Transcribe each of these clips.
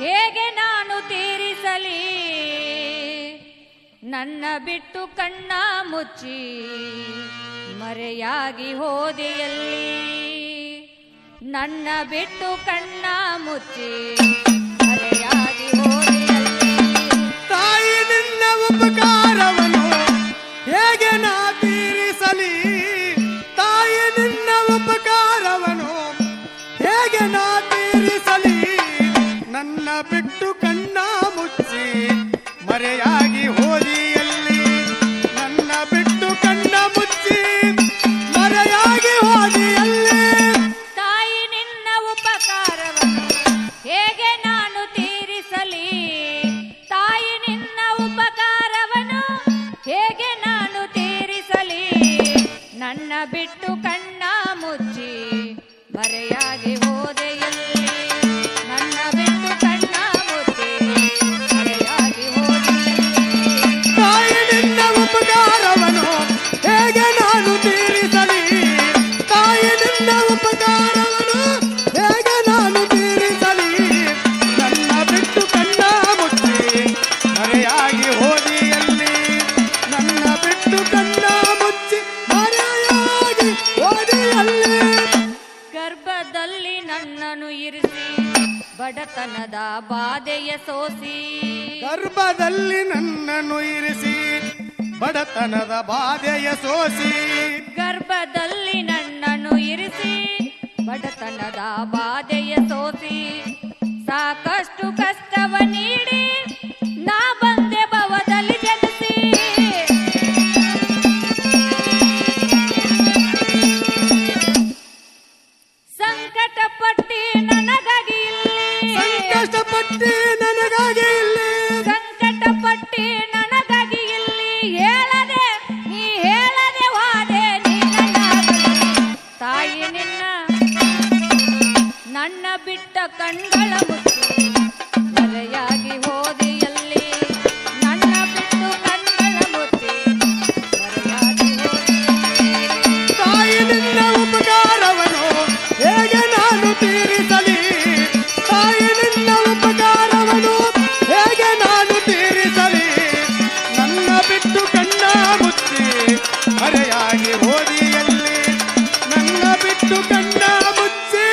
ಹೇಗೆ ನಾನು ತೀರಿಸಲಿ ನನ್ನ ಬಿಟ್ಟು ಕಣ್ಣ ಮುಚ್ಚಿ ಮರೆಯಾಗಿ ಹೋದೆಯಲ್ಲಿ ನನ್ನ ಬಿಟ್ಟು ಕಣ್ಣ ಮುಚ್ಚಿ ಮರೆಯಾಗಿ ಹೋದೆಯಲ್ಲಿ ತಾಯಿ ನಿನ್ನ ಉಪಕಾರವನ್ನು ಹೇಗೆ ನಾ ತೀರಿಸಲಿ ತಾಯಿ ನಿನ್ನ ಉಪಕಾರವನ್ನು ಹೇಗೆ ನಾ ತೀರಿಸಲಿ ನನ್ನ ಬಿಟ್ಟು ಕಣ್ಣ ಮುಚ್ಚಿ ಮರೆಯಾಗಿ ಹೋದಿಯಲ್ಲಿ ನನ್ನ ಬಿಟ್ಟು ಕಣ್ಣ ಮುಚ್ಚಿ ಮರೆಯಾಗಿ ಹೋದಿಯಲ್ಲಿ ತಾಯಿ ನಿನ್ನ ಉಪಕಾರವನ್ನು ಹೇಗೆ ನಾನು ತೀರಿಸಲಿ ತಾಯಿ ನಿನ್ನ ಉಪಕಾರವನ್ನು ಹೇಗೆ ನಾನು ತೀರಿಸಲಿ ನನ್ನ ಬಿಟ್ಟು ಕಣ್ಣ ಮುಚ್ಚಿ ಮರೆಯಾಗಿ ಹೋದೆಯಲ್ಲಿ ನನ್ನ ಬಿಟ್ಟು ಕಣ್ಣ ಮುಚ್ಚಿ ಮರೆಯಾಗಿ ಹೋದೆಯಲ್ಲಿ ತಾಯಿ ನಿನ್ನ ಉಪಕಾರವನ್ನು ಹೇಗೆ ನಾನು ತೀರಿಸಲಿ ತಾಯಿ ನಿನ್ನ ಉಪಕಾರವನ್ನು ಹೇಗೆ ನಾನು ತೀರಿಸಲಿ ನನ್ನ ಬಿಟ್ಟು ಕಣ್ಣ ಮುಚ್ಚಿ ಮರೆಯಾಗಿ ಹೋದಿಯಲ್ಲಿ ನನ್ನ ಬಿಟ್ಟು ಕಣ್ಣ ಮುಚ್ಚಿ ಮರೆಯಾಗಿ ಹೋದಿಯಲ್ಲಿ ಗರ್ಭದಲ್ಲಿ ನನ್ನನ್ನು ಇರಿಸಿ ಬಡತನದ ಬಾಧೆಯ ಸೋಸಿ ಗರ್ಭದಲ್ಲಿ ನನ್ನನ್ನು ಇರಿಸಿ ಬಡತನದ ಬಾಧೆಯ ಸೋಸಿ ಗರ್ಭದಲ್ಲಿ ನನ್ನನ್ನು ಇರಿಸಿ ಬಡತನದ ಬಾಧೆಯ ಸೋಸಿ ಸಾಕಷ್ಟು ಕಷ್ಟವ ನೀಡಿ ನಾ ಬಂದೆ ಭವದಲ್ಲಿ ಜನಿಸಿ ಸಂಕಟ ಪಟ್ಟಿ ನನಗಾಗಿ ಇಲ್ಲಿ ಸಂಕಷ್ಟಪಟ್ಟಿ ನನಗಾಗಿ ಇಲ್ಲಿ ಸಂಕಟ ಪಟ್ಟಿ ನನಗಾಗಿ ಇಲ್ಲಿ ಹೇಳದೆ ನೀ ಹೇಳದೆ ವಾದೆ ನೀ ನನ್ನ ತಾಯಿ ನಿನ್ನ ನನ್ನ ಬಿಟ್ಟ ಕಣ್ಗಳ ಮುಚ್ಚಿ ಮರೆಯಾಗಿ ಹೋದೆಯಲ್ಲಿ ನನ್ನ ಬಿಟ್ಟು ಕಣ್ಗಳ ಮುಚ್ಚಿ ಮರೆಯಾಗಿ ಹೋದೆಯಲ್ಲಿ ತಾಯಿ ನಿನ್ನ ಉಪಕಾರವನ್ನು ಹೇಗೆ ನಾನು ತೀರಿಸಲಿ ತಾಯಿ ನಿನ್ನ ಉಪಕಾರವನ್ನು ಹೇಗೆ ನಾನು ತೀರಿಸಲಿ ನನ್ನ ಬಿಟ್ಟು ಕಣ್ಣ ಮುಚ್ಚಿ ಮರೆಯಾಗಿ ಹೋದಿಯಲ್ಲಿ ನನ್ನ ಬಿಟ್ಟು ಕಣ್ಣ ಮುಚ್ಚಿ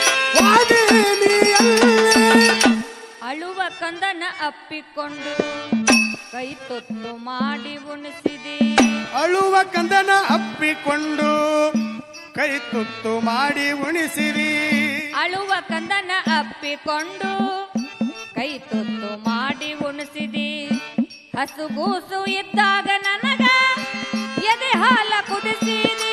ವಾದಿನಿಯಲ್ಲಿ ಅಳುವ ಕಂದನ ಅಪ್ಪಿಕೊಂಡು ಕೈ ತೊತ್ತು ಮಾಡಿ ಉಣಿಸಿದೆ ಅಳುವ ಕಂದನ ಅಪ್ಪಿಕೊಂಡು ಕೈ ತುತ್ತು ಮಾಡಿ ಉಣಿಸಿರಿ ಅಳುವ ಕಂದನ ಅಪ್ಪಿಕೊಂಡು ಕೈ ತುತ್ತು ಮಾಡಿ ಉಣಿಸಿದಿ ಹಸುಗೂಸು ಇದ್ದಾಗ ನನಗ ಎದೆ ಹಾಲ ಕುದಿಸಿದಿ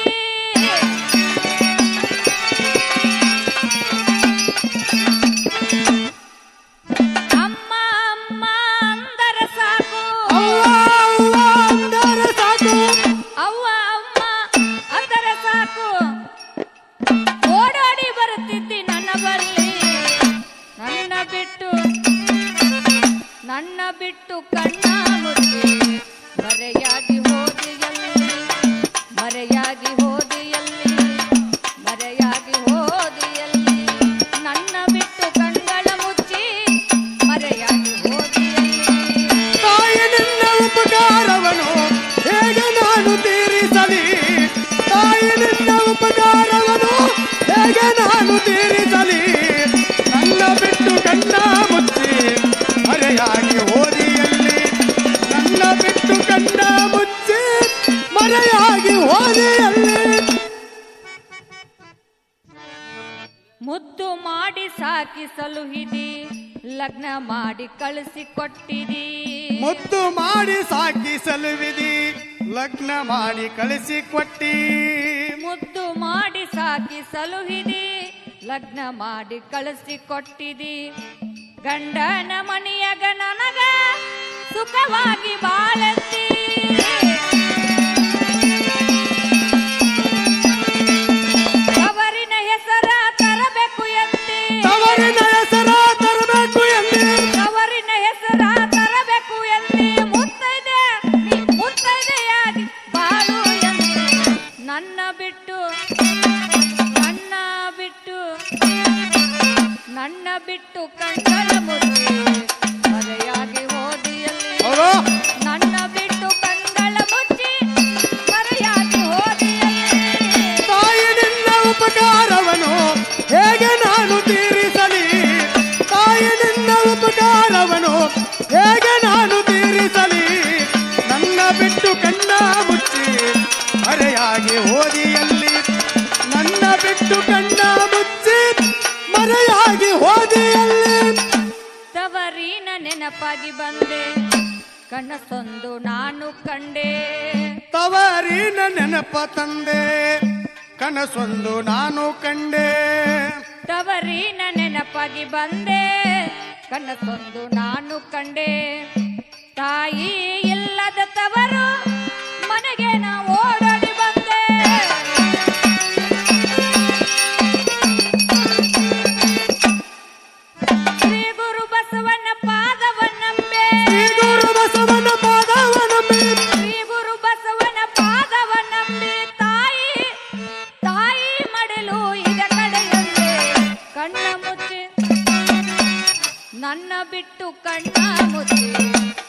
ಅಮ್ಮ ಅಮ್ಮ ಅಂದರ ಸಾಕು ಅವ್ವ ಅವ್ವ ಅಂದರೆ ಸಾಕು ಅವ್ವ ಅಮ್ಮ ಅದರ ಸಾಕು ಓಡಾಡಿ ಬರುತ್ತಿದ್ದಿ ನನ್ನ ಬಲ್ಲಿ ನನ್ನ ಬಿಟ್ಟು ನನ್ನ ಬಿಟ್ಟು ಕಣ್ಣ ಮುಚ್ಚಿ ಮರೆಯಾಗಿ ಹೋದೆಯಲ್ಲಿ ಮರೆಯಾಗಿ ಹೋದೆಯಲ್ಲಿ ಮರೆಯಾಗಿ ಹೋದೆಯಲ್ಲಿ ನನ್ನ ಬಿಟ್ಟು ಕಣ್ಗಳ ಮುಚ್ಚಿ ಮರೆಯಾಗಿ ಹೋದೆಯಲ್ಲಿ ತಾಯಿ ನಿನ್ನ ಉಪಕಾರವನ್ನು ಹೇಗೆ ನಾನು ತೀರಿಸಲಿ ತಾಯಿ ನಿನ್ನ ಉಪಕಾರವನ್ನು ಹೇಗೆ ನಾನು ತೀರಿಸಲಿ ನನ್ನ ಬಿಟ್ಟು ಕಣ್ಣ ಮುಚ್ಚಿ ಮರೆಯಾಗಿ ಹೋದಿಯಲ್ಲಿ ನನ್ನ ಬಿಟ್ಟು ಕಣ್ಣ ಮುಚ್ಚಿ ಮರೆಯಾಗಿ ಹೋದಿಯಲ್ಲಿ ಮುದ್ದು ಮಾಡಿ ಸಾಕಿ ಸಲುಹಿದಿ ಲಗ್ನ ಮಾಡಿ ಕಳಿಸಿ ಕೊಟ್ಟಿದಿ ಮುದ್ದು ಮಾಡಿ ಸಾಕಿ ಸಲುವಿದಿ ಲಗ್ನ ಮಾಡಿ ಕಳಿಸಿ ಕೊಟ್ಟಿ ಮುದ್ದು ಮಾಡಿ ಸಾಕಿ ಸಲುಹಿದಿ ಲಗ್ನ ಮಾಡಿ ಕಳಿಸಿ ಕೊಟ್ಟಿದಿ ಗಂಡನ ಮನೆಯಾಗ ನನಗ ಸುಖವಾಗಿ ಬಾಳಂತಿ ಅವರಿನ ಹೆಸರ ತರಬೇಕು ಎಂದಿ ತವರಿನ ಹೆಸರ ತರಬೇಕು ಎಂದಿ ಅವರಿನ ಹೆಸರ ತರಬೇಕು ಎಂದಿ ಮುತ್ತೈದೆ ನೀ ಮುತ್ತೈದೆಯಾಗಿ ಬಾಳು ಎಂದಿ ನನ್ನ ಬಿಟ್ಟು ನನ್ನ ಬಿಟ್ಟು ನನ್ನ ಬಿಟ್ಟು ಕಣ್ಣ ಕಂಗಳ ಮುಚ್ಚಿ ಮರೆಯಾಗಿ ಹೋದಿಯಲ್ಲಿ ಹೌದು ನನ್ನ ಬಿಟ್ಟು ಕಂಗಳ ಮುಚ್ಚಿ ಮರೆಯಾಗಿ ಹೋದಿಯಲ್ಲಿ ತಾಯಿ ನಿನ್ನ ಉಪಕಾರವನು ಹೇಗೆ ನಾನು ತೀರಿಸಲಿ ತಾಯಿ ನಿನ್ನ ಉಪಕಾರವನು ಹೇಗೆ ನಾನು ತೀರಿಸಲಿ ನನ್ನ ಬಿಟ್ಟು ಕಣ್ಣ ಮುಚ್ಚಿ ಮರೆಯಾಗಿ ಹೋದಿಯಲ್ಲಿ ನನ್ನ ಬಿಟ್ಟು ಕಣ್ಣ ಮುಚ್ಚಿ ಮರೆಯಾಗಿ ಹೋದಿಯಲ್ಲಿ ತವರಿನ ನೆನಪಾಗಿ ಬಂದೆ ಕನಸೊಂದು ನಾನು ಕಂಡೆ ತವರಿನ ನೆನಪ ತಂದೆ ಕನಸೊಂದು ನಾನು ಕಂಡೆ ತವರಿನ ನೆನಪಾಗಿ ಬಂದೆ ಕನಸೊಂದು ನಾನು ಕಂಡೆ ತಾಯಿ ಇಲ್ಲದ ತವರು ಮನೆಗೆ ನಾ ಓಡೋಡಿ ಬಂದೆ ಶ್ರೀ ಗುರು ಬಸವನ ಪಾದವನ್ನಂಬೆ ಶ್ರೀ ಗುರು ಬಸವನ ಪಾದವನಂಬಿ ಶ್ರೀ ಗುರು ಬಸವನ ಪಾದವನ್ನಂಬಿ ತಾಯಿ ತಾಯಿ ಮಡಲು ಇದ ಕಡೆಯಲ್ಲೇ ಕಣ್ಣ ಮುಚ್ಚಿ ನನ್ನ ಬಿಟ್ಟು ಕಣ್ಣ ಮುಚ್ಚಿ